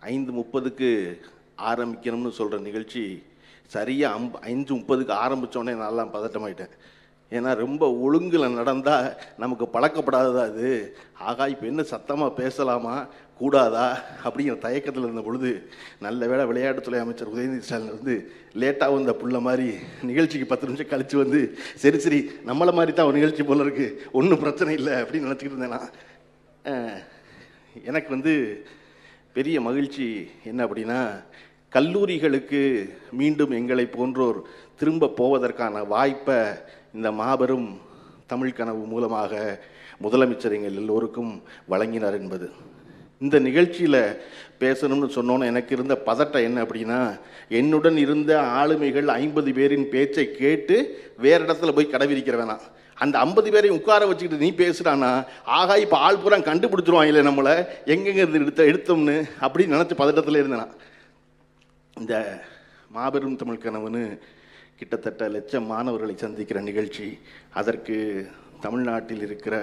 ஐந்து முப்பதுக்கு ஆரம்பிக்கணும்னு சொல்கிற நிகழ்ச்சி சரியாக அம் ஐந்து முப்பதுக்கு ஆரம்பித்தோடனே நல்லா பதட்டமாயிட்டேன் ஏன்னா ரொம்ப ஒழுங்கில் நடந்தால் நமக்கு பழக்கப்படாததா அது ஆகா இப்போ என்ன சத்தமாக பேசலாமா கூடாதா அப்படிங்கிற தயக்கத்தில் இருந்த பொழுது நல்ல வேளை விளையாட்டுத்துறை அமைச்சர் உதயநிதி ஸ்டாலின் வந்து லேட்டாக வந்த புள்ள மாதிரி நிகழ்ச்சிக்கு பத்து நிமிஷம் கழித்து வந்து சரி சரி நம்மளை மாதிரி தான் ஒரு நிகழ்ச்சி போல இருக்கு ஒன்றும் பிரச்சனை இல்லை அப்படின்னு நினச்சிக்கிட்டு இருந்தேன் நான் அஹ், எனக்கு வந்து பெரிய மகிழ்ச்சி என்ன அப்படின்னா கல்லூரிகளுக்கு மீண்டும் எங்களை போன்றோர் திரும்ப போவதற்கான வாய்ப்பை இந்த மாபெரும் தமிழ் கனவு மூலமாக முதலமைச்சர் எங்கள் எல்லோருக்கும் வழங்கினார் என்பது இந்த நிகழ்ச்சியில் பேசணும்னு சொன்னோன்னு எனக்கு இருந்த பதட்டம் என்ன அப்படின்னா என்னுடன் இருந்த ஆளுமைகள் ஐம்பது பேரின் பேச்சை கேட்டு வேற இடத்துல போய் கடை விரிக்கிற வேணாம் அந்த ஐம்பது பேரையும் உட்கார வச்சுக்கிட்டு நீ பேசுறானா ஆகா இப்போ ஆள் பூரா கண்டுபிடிச்சிருவான் இல்லை நம்மளை எங்கெங்க இருந்து எடுத்த எடுத்தோம்னு அப்படின்னு நினச்சி பதட்டத்தில் இருந்தேன் நான். இந்த மாபெரும் தமிழ் கனவுன்னு கிட்டத்தட்ட லட்சம் மாணவர்களை சந்திக்கிற நிகழ்ச்சி அதற்கு தமிழ்நாட்டில் இருக்கிற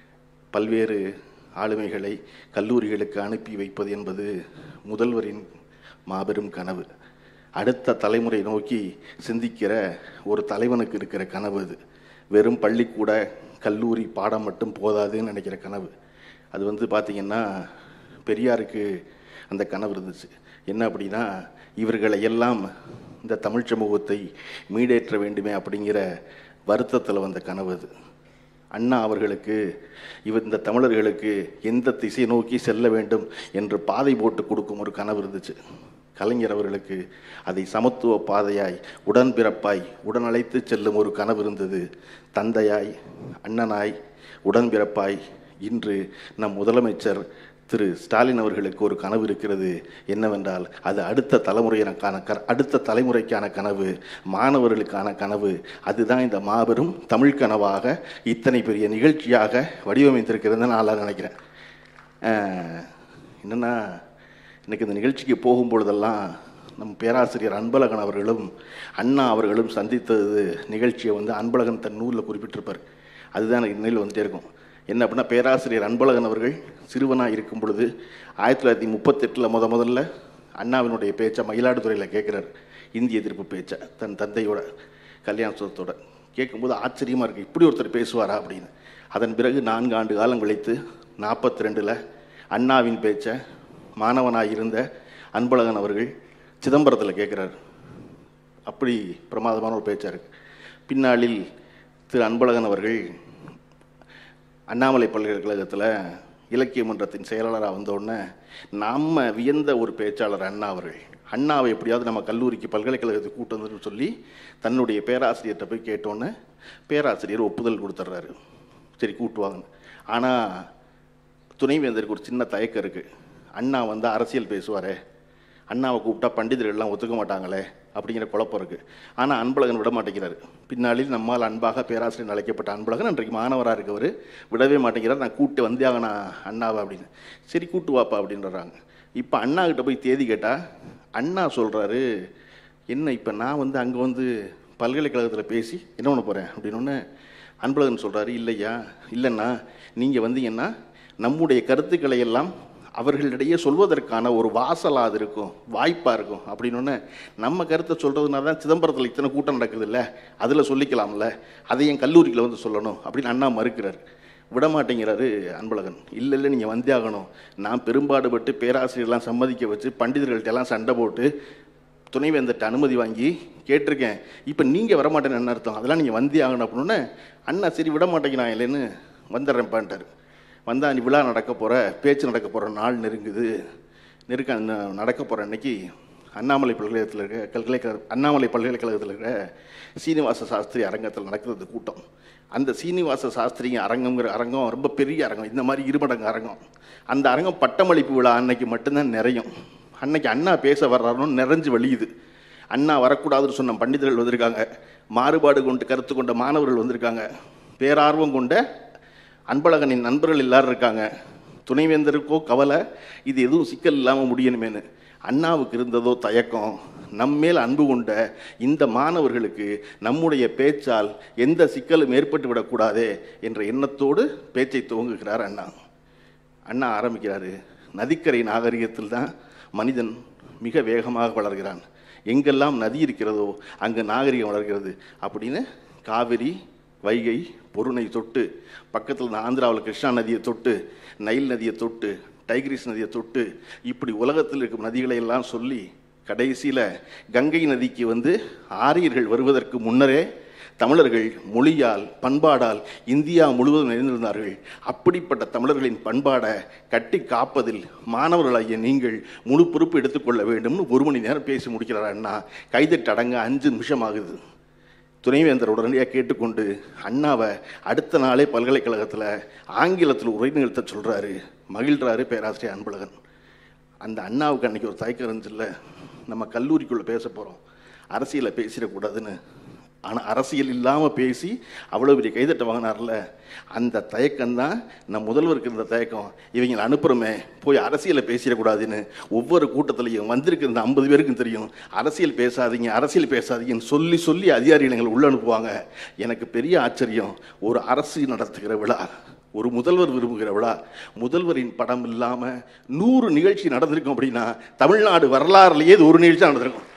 பல்வேறு ஆளுமைகளை கல்லூரிகளுக்கு அனுப்பி வைப்பது என்பது முதல்வரின் மாபெரும் கனவு அடுத்த தலைமுறை நோக்கி சிந்திக்கிற ஒரு தலைவனுக்கு இருக்கிற கனவு அது வெறும் பள்ளிக்கூட கல்லூரி பாடம் மட்டும் போதாதுன்னு நினைக்கிற கனவு அது வந்து பார்த்திங்கன்னா பெரியாருக்கு அந்த கனவு இருந்துச்சு என்ன அப்படின்னா இவர்களை எல்லாம் இந்த தமிழ் சமூகத்தை மீடேற்ற வேண்டுமே அப்படிங்கிற வருத்தத்தில் வந்த கனவு அது அண்ணா அவர்களுக்கு இவர் இந்த தமிழர்களுக்கு எந்த திசை நோக்கி செல்ல வேண்டும் என்று பாதை போட்டு கொடுக்கும் ஒரு கனவு இருந்துச்சு கலைஞர் அவர்களுக்கு அதை சமத்துவ பாதையாய் உடன்பிறப்பாய் உடனழைத்து செல்லும் ஒரு கனவு இருந்தது தந்தையாய் அண்ணனாய் உடன்பிறப்பாய் இன்று நம் முதலமைச்சர் திரு ஸ்டாலின் அவர்களுக்கு ஒரு கனவு இருக்கிறது என்னவென்றால் அது அடுத்த தலைமுறையினக்கான க அடுத்த தலைமுறைக்கான கனவு மாணவர்களுக்கான கனவு அதுதான் இந்த மாபெரும் தமிழ் கனவாக இத்தனை பெரிய நிகழ்ச்சியாக வடிவமைத்திருக்கிறதுன்னு நான் நினைக்கிறேன் அஹ், என்னன்னா இன்னைக்கு இந்த நிகழ்ச்சிக்கு போகும்பொழுதெல்லாம் நம் பேராசிரியர் அன்பழகன் அவர்களும் அண்ணா அவர்களும் சந்தித்தது நிகழ்ச்சியை வந்து அன்பழகன் தன் நூலில் குறிப்பிட்டிருப்பார் அதுதான் எனக்கு நினைவில் வந்துட்டே இருக்கும் என்ன அப்படின்னா பேராசிரியர் அன்பழகன் அவர்கள் சிறுவனாக இருக்கும் பொழுது ஆயிரத்தி தொள்ளாயிரத்தி முப்பத்தெட்டில் முத முதல்ல அண்ணாவினுடைய பேச்சை மயிலாடுதுறையில் கேட்குறாரு இந்திய எதிர்ப்பு பேச்சை தன் தந்தையோட கல்யாணத்தோட கேட்கும்போது ஆச்சரியமாக இருக்குது இப்படி ஒருத்தர் பேசுவாரா அப்படின்னு அதன் பிறகு நான்கு ஆண்டு காலம் கழித்து நாற்பத்தி ரெண்டில் அண்ணாவின் பேச்சை மாணவனாக இருந்த அன்பழகன் அவர்கள் சிதம்பரத்தில் கேட்குறாரு அப்படி பிரமாதமான ஒரு பேச்சாக இருக்கு பின்னாளில் திரு அன்பழகன் அவர்கள் அண்ணாமலை பல்கலைக்கழகத்தில் இலக்கிய மன்றத்தின் செயலாளராக வந்தோடனே நம்ம வியந்த ஒரு பேச்சாளர் அண்ணா அவர்கள் அண்ணாவை எப்படியாவது நம்ம கல்லூரிக்கு பல்கலைக்கழகத்துக்கு கூட்டு வந்துன்னு சொல்லி தன்னுடைய பேராசிரியர்கிட்ட போய் கேட்டோன்னே பேராசிரியர் ஒப்புதல் கொடுத்துட்றாரு சரி கூட்டுவாங்கன்னு ஆனால் துணைவேந்தருக்கு ஒரு சின்ன தயக்கம் இருக்குது அண்ணா வந்து அரசியல் பேசுவாரே அண்ணாவை கூப்பிட்டா பண்டிதர்கள்லாம் ஒத்துக்க மாட்டாங்களே அப்படிங்கிற குழப்பம் இருக்குது ஆனால் அன்பழகன் விட மாட்டேங்கிறாரு பின்னாளில் நம்மால் அன்பாக பேராசிரியர் அழைக்கப்பட்ட அன்பழகன் அன்றைக்கு மாணவராக இருக்கவர் விடவே மாட்டேங்கிறார் நான் கூட்டு வந்தே ஆகணா அண்ணாவை அப்படின்னு சரி கூட்டு வாப்பா அப்படின்றாங்க இப்போ அண்ணா கிட்ட போய் தேதி கேட்டால் அண்ணா சொல்கிறாரு என்ன இப்போ நான் வந்து அங்கே வந்து பல்கலைக்கழகத்தில் பேசி என்ன பண்ண போகிறேன் அப்படின்னு அன்பழகன் சொல்கிறாரு இல்லையா இல்லைண்ணா நீங்கள் வந்தீங்கன்னா நம்முடைய கருத்துக்களை எல்லாம் அவர்களிடையே சொல்வதற்கான ஒரு வாசலாக அது இருக்கும் வாய்ப்பாக இருக்கும் அப்படின்னு நம்ம கருத்தை சொல்கிறதுனால தான் சிதம்பரத்தில் இத்தனை கூட்டம் நடக்குது இல்லை அதில் சொல்லிக்கலாம்ல அதை என் கல்லூரியில் வந்து சொல்லணும் அப்படின்னு அண்ணா மறுக்கிறார் விட மாட்டேங்கிறாரு அன்பழகன் இல்லை இல்லை நீங்கள் வந்தே ஆகணும் நான் பெரும்பாடுபட்டு பேராசிரியர்லாம் சம்மதிக்க வச்சு பண்டிதர்கள்ட்ட எல்லாம் சண்டை போட்டு துணைவேந்தர்கிட்ட அனுமதி வாங்கி கேட்டிருக்கேன் இப்போ நீங்கள் வரமாட்டேன்னு என்ன அர்த்தம் அதெல்லாம் நீங்கள் வந்தே ஆகணும் அப்படின்னு அண்ணா சரி விட மாட்டேங்கிறான் இல்லைன்னு வந்துடுறேன்ப்பான்ட்டார் வந்தா நீ விழா நடக்க போகிற பேச்சு நடக்க போகிற நாள் நெருங்குது நெருக்க ந- நடக்க போகிற அன்னைக்கு அண்ணாமலை பல்கலைக்கழகத்தில் இருக்க பல்கலைக்கழக அண்ணாமலை பல்கலைக்கழகத்தில் இருக்கிற சீனிவாச சாஸ்திரி அரங்கத்தில் நடக்கிறது கூட்டம் அந்த சீனிவாச சாஸ்திரி அரங்கங்கிற அரங்கம் ரொம்ப பெரிய அரங்கம் இந்த மாதிரி இருமடங்கு அரங்கம் அந்த அரங்கம் பட்டமளிப்பு விழா அன்னைக்கு மட்டும்தான் நிறையும் அன்னைக்கு அண்ணா பேச வர்றாருன்னு நிறைஞ்சு வழியுது அண்ணா வரக்கூடாதுன்னு சொன்ன பண்டிதர்கள் வந்திருக்காங்க மாறுபாடு கொண்டு கருத்து கொண்ட மாணவர்கள் வந்திருக்காங்க பேரார்வம் கொண்ட அன்பழகனின் நண்பர்கள் எல்லாரும் இருக்காங்க துணைவேந்தருக்கோ கவலை இது எதுவும் சிக்கல் இல்லாமல் முடியணுமேனு அண்ணாவுக்கு இருந்ததோ தயக்கம் நம்மேல் அன்பு கொண்ட இந்த மாணவர்களுக்கு நம்முடைய பேச்சால் எந்த சிக்கலும் ஏற்பட்டு விடக்கூடாதே என்ற எண்ணத்தோடு பேச்சை துவங்குகிறார் அண்ணா அண்ணா ஆரம்பிக்கிறாரு நதிக்கரை நாகரிகத்தில் தான் மனிதன் மிக வேகமாக வளர்கிறான் எங்கெல்லாம் நதி இருக்கிறதோ அங்கு நாகரிகம் வளர்கிறது அப்படின்னு காவிரி வைகை பொருணை தொட்டு பக்கத்தில் இந்த ஆந்திராவில் கிருஷ்ணா நதியை தொட்டு நைல் நதியை தொட்டு டைகிரிஸ் நதியை தொட்டு இப்படி உலகத்தில் இருக்கும் நதிகளை எல்லாம் சொல்லி கடைசியில் கங்கை நதிக்கு வந்து ஆரியர்கள் வருவதற்கு முன்னரே தமிழர்கள் மொழியால் பண்பாடால் இந்தியா முழுவதும் நிறைந்திருந்தார்கள் அப்படிப்பட்ட தமிழர்களின் பண்பாடை கட்டி காப்பதில் மாணவர்களாகிய நீங்கள் முழு பொறுப்பு எடுத்துக்கொள்ள வேண்டும்னு ஒரு மணி நேரம் பேசி முடிக்கிறார் அண்ணா கைதட்டு அடங்க அஞ்சு நிமிஷம் ஆகுது துணைவேந்தர் உடனடியாக கேட்டுக்கொண்டு அண்ணாவை அடுத்த நாளே பல்கலைக்கழகத்தில் ஆங்கிலத்தில் உரை நிகழ்த்த சொல்கிறாரு மகிழ்றாரு பேராசிரியர் அன்பழகன் அந்த அண்ணாவுக்கு அன்னைக்கு ஒரு தயக்கம் இருந்துச்சுல்ல நம்ம கல்லூரிக்குள்ளே பேச போகிறோம் அரசியலை பேசிடக்கூடாதுன்னு ஆனால் அரசியல் இல்லாமல் பேசி அவ்வளோ பெரிய கைதட்ட வாங்கினார்ல அந்த தயக்கம்தான் நம் முதல்வருக்கு இருந்த தயக்கம் இவங்களை அனுப்புகிறோமே போய் அரசியலை பேசிடக்கூடாதுன்னு ஒவ்வொரு கூட்டத்திலையும் வந்திருக்கிற இந்த ஐம்பது பேருக்கும் தெரியும் அரசியல் பேசாதீங்க அரசியல் பேசாதீங்கன்னு சொல்லி சொல்லி அதிகாரிகள் எங்களை உள்ள அனுப்புவாங்க எனக்கு பெரிய ஆச்சரியம் ஒரு அரசு நடத்துகிற விழா ஒரு முதல்வர் விரும்புகிற விழா முதல்வரின் படம் இல்லாமல் நூறு நிகழ்ச்சி நடந்திருக்கும் அப்படின்னா தமிழ்நாடு வரலாறுலேயே இது ஒரு நிகழ்ச்சி நடந்திருக்கும்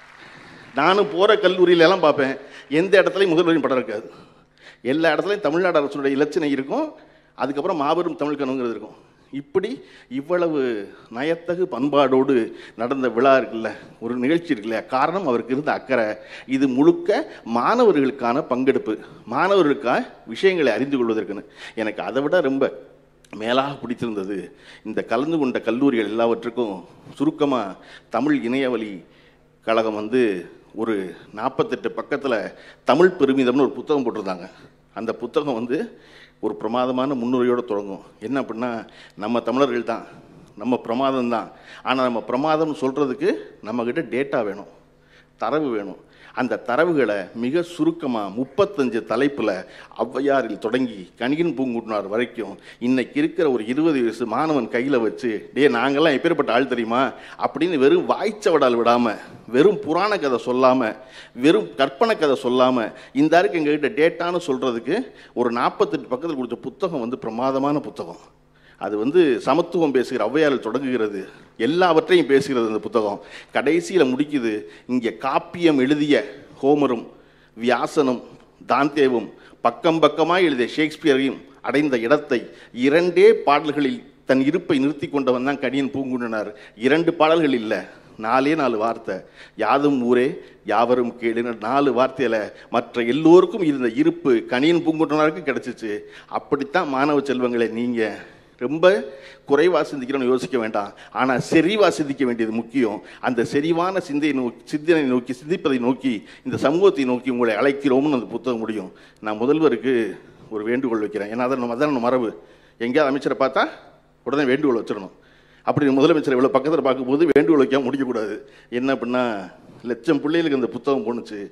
நானும் போகிற கல்லூரியில எல்லாம் பார்ப்பேன் எந்த இடத்துலையும் முதல்வரின் படம் இருக்காது எல்லா இடத்துலையும் தமிழ்நாடு அரசுடைய இலச்சினை இருக்கும் அதுக்கப்புறம் மாபெரும் தமிழ் கனவுங்கிறது இருக்கும் இப்படி இவ்வளவு நயத்தகு பண்பாடோடு நடந்த விழா இருக்குல்ல ஒரு நிகழ்ச்சி இருக்குல்ல காரணம் அவருக்கு இருந்த அக்கறை இது முழுக்க மாணவர்களுக்கான பங்கெடுப்பு மாணவர்களுக்கான விஷயங்களை அறிந்து கொள்வதற்குன்னு எனக்கு அதை விட ரொம்ப மேலாக பிடித்திருந்தது இந்த கலந்து கொண்ட கல்லூரிகள் எல்லாவற்றுக்கும் சுருக்கமாக தமிழ் இணையவழி கழகம் வந்து ஒரு நாற்பத்தெட்டு பக்கத்தில் தமிழ் பெருமிதம்னு ஒரு புத்தகம் போட்டிருந்தாங்க அந்த புத்தகம் வந்து ஒரு பிரமாதமான முன்னுரையோடு தொடங்கும் என்ன அப்படின்னா நம்ம தமிழர்கள் தான் நம்ம பிரமாதம் தான் ஆனால் நம்ம பிரமாதம்னு சொல்கிறதுக்கு நம்மக்கிட்ட டேட்டா வேணும் தரவு வேணும் அந்த தரவுகளை மிக சுருக்கமாக முப்பத்தஞ்சு தலைப்பில் ஔவையாரில் தொடங்கி கணிகன் பூங்குட்டினார் வரைக்கும் இன்னைக்கு இருக்கிற ஒரு இருபது வயசு மாணவன் கையில் வச்சு டே நாங்கள்லாம் எப்பேற்பட்ட ஆள் தெரியுமா அப்படின்னு வெறும் வாய்ச்சவடால் விடாமல் வெறும் புராண கதை சொல்லாமல் வெறும் கற்பனை கதை சொல்லாமல் இந்த இருக்கு எங்ககிட்ட டேட்டான்னு சொல்கிறதுக்கு ஒரு நாற்பத்தெட்டு பக்கத்தில் கொடுத்த புத்தகம் வந்து பிரமாதமான புத்தகம் அது வந்து சமத்துவம் பேசுகிற ஔவையாரில் தொடங்குகிறது எல்லாவற்றையும் பேசுகிறது அந்த புத்தகம் கடைசியில் முடிக்குது இங்கே காப்பியம் எழுதிய ஹோமரும் வியாசனும் தாந்தேவும் பக்கம் பக்கமாக எழுதிய ஷேக்ஸ்பியரையும் அடைந்த இடத்தை இரண்டே பாடல்களில் தன் இருப்பை நிறுத்தி கொண்டவன் தான் கணியன் பூங்குன்றனார் இரண்டு பாடல்கள் இல்லை நாலே நாலு வார்த்தை யாதும் ஊரே யாவரும் கேளுன்னு நாலு வார்த்தையில் மற்ற எல்லோருக்கும் இருந்த இருப்பு கணியன் பூங்குன்றனாருக்கு கிடைச்சிச்சு அப்படித்தான் மாணவ செல்வங்களை நீங்கள் ரொம்ப குறைவாக சிந்திக்கிறோன்னு யோசிக்க வேண்டாம் ஆனால் செறிவாக சிந்திக்க வேண்டியது முக்கியம் அந்த செறிவான சிந்தையை நோக்கி சிந்தனை நோக்கி சிந்திப்பதை நோக்கி இந்த சமூகத்தை நோக்கி உங்களை அழைக்கிறோம்னு அந்த புத்தகம் முடியும் நான் முதல்வருக்கு ஒரு வேண்டுகோள் வைக்கிறேன் ஏன்னா அதான் நம்ம அதான் மரபு எங்கேயாவது அமைச்சரை பார்த்தா உடனே வேண்டுகோள் வச்சிடணும் அப்படி முதலமைச்சர் இவ்வளோ பக்கத்தில் பார்க்கும்போது வேண்டுகோள் வைக்காம முடிக்கக்கூடாது என்ன அப்படின்னா லட்சம் பிள்ளைகளுக்கு அந்த புத்தகம் போணுச்சு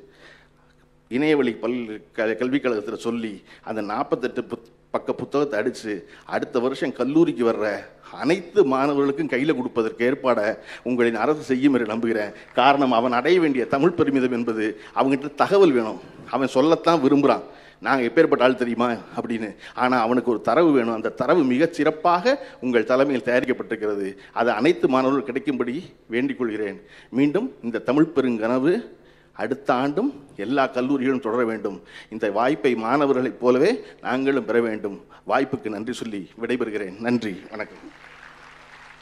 இணையவழி பல் க கல்விக் கழகத்தில் சொல்லி அந்த நாற்பத்தெட்டு புத் பக்க புத்தகத்தை அடித்து அடுத்த வருஷம் கல்லூரிக்கு வர்ற அனைத்து மாணவர்களுக்கும் கையில் கொடுப்பதற்கு ஏற்பாடை உங்களின் அரசு செய்யும் என்று நம்புகிறேன் காரணம் அவன் அடைய வேண்டிய தமிழ் பெருமிதம் என்பது அவங்ககிட்ட தகவல் வேணும் அவன் சொல்லத்தான் விரும்புகிறான் நாங்கள் எப்பேற்பட்ட ஆள் தெரியுமா அப்படின்னு ஆனால் அவனுக்கு ஒரு தரவு வேணும் அந்த தரவு மிகச் சிறப்பாக உங்கள் தலைமையில் தயாரிக்கப்பட்டிருக்கிறது அது அனைத்து மாணவர்கள் கிடைக்கும்படி வேண்டிக் கொள்கிறேன் மீண்டும் இந்த தமிழ் பெருங்கனவு அடுத்த ஆண்டும் எல்லா கல்லூரிகளும் தொடர வேண்டும் இந்த வாய்ப்பை மாணவர்களைப் போலவே நாங்களும் பெற வேண்டும் வாய்ப்புக்கு நன்றி சொல்லி விடைபெறுகிறேன் நன்றி வணக்கம்